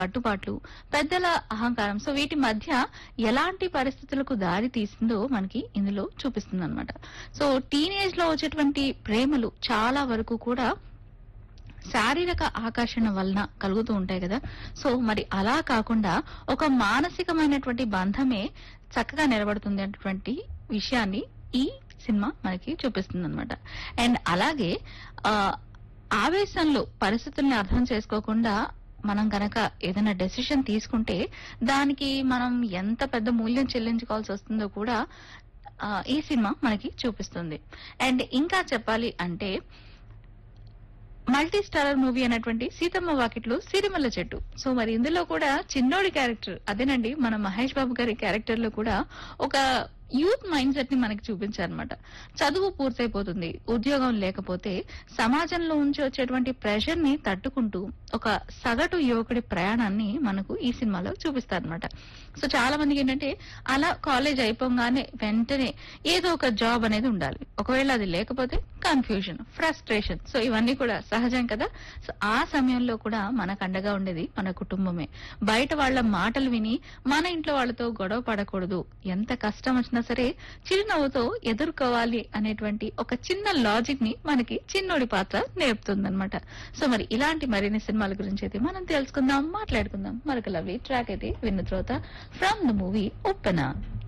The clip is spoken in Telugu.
కట్టుబాట్లు పెద్దల అహంకారం సో వీటి మధ్య ఎలాంటి పరిస్థితులకు దారి తీసిందో మనకి ఇందులో చూపిస్తుంది అనమాట సో టీనేజ్ లో వచ్చేటువంటి ప్రేమలు చాలా వరకు కూడా శారీరక ఆకర్షణ వలన కలుగుతూ ఉంటాయి కదా సో మరి అలా కాకుండా ఒక మానసికమైనటువంటి బంధమే చక్కగా నిలబడుతుంది అన్నటువంటి విషయాన్ని ఈ సినిమా మనకి చూపిస్తుంది అనమాట అండ్ అలాగే ఆ, ఆవేశంలో పరిస్థితుల్ని అర్థం చేసుకోకుండా మనం గనక ఏదైనా డెసిషన్ తీసుకుంటే దానికి మనం ఎంత పెద్ద మూల్యం చెల్లించుకోవాల్సి వస్తుందో కూడా ఆ, ఈ సినిమా మనకి చూపిస్తుంది అండ్ ఇంకా చెప్పాలి అంటే మల్టీ స్టారర్ మూవీ అనేటువంటి సీతమ్మ వాకిట్లో సిరిమల్ల చెట్టు సో మరి ఇందులో కూడా చిన్నోడి క్యారెక్టర్ అదేనండి మన మహేష్ బాబు గారి క్యారెక్టర్ లో కూడా ఒక యూత్ మైండ్ సెట్ ని మనకి చూపించారనమాట చదువు పూర్తయిపోతుంది ఉద్యోగం లేకపోతే సమాజంలో ఉంచి వచ్చేటువంటి ప్రెషర్ ని తట్టుకుంటూ ఒక సగటు యువకుడి ప్రయాణాన్ని మనకు ఈ సినిమాలో చూపిస్తారనమాట సో చాలా మందికి ఏంటంటే అలా కాలేజ్ అయిపోగానే వెంటనే ఏదో ఒక జాబ్ అనేది ఉండాలి ఒకవేళ అది లేకపోతే కన్ఫ్యూజన్ ఫ్రస్ట్రేషన్ సో ఇవన్నీ కూడా సహజం కదా సో ఆ సమయంలో కూడా మనకు అండగా ఉండేది మన కుటుంబమే బయట వాళ్ళ మాటలు విని మన ఇంట్లో వాళ్ళతో గొడవ పడకూడదు ఎంత కష్టం వచ్చినా సరే చిరునవ్వుతో ఎదుర్కోవాలి అనేటువంటి ఒక చిన్న లాజిక్ ని మనకి చిన్నోడి పాత్ర నేర్పుతుందన్నమాట సో మరి ఇలాంటి మరిన్ని సినిమాల గురించి అయితే మనం తెలుసుకుందాం మాట్లాడుకుందాం మరొక లవ్లీ ట్రాక్ అయితే విన్న తర్వాత ఫ్రమ్ ద మూవీ ఉప్పెన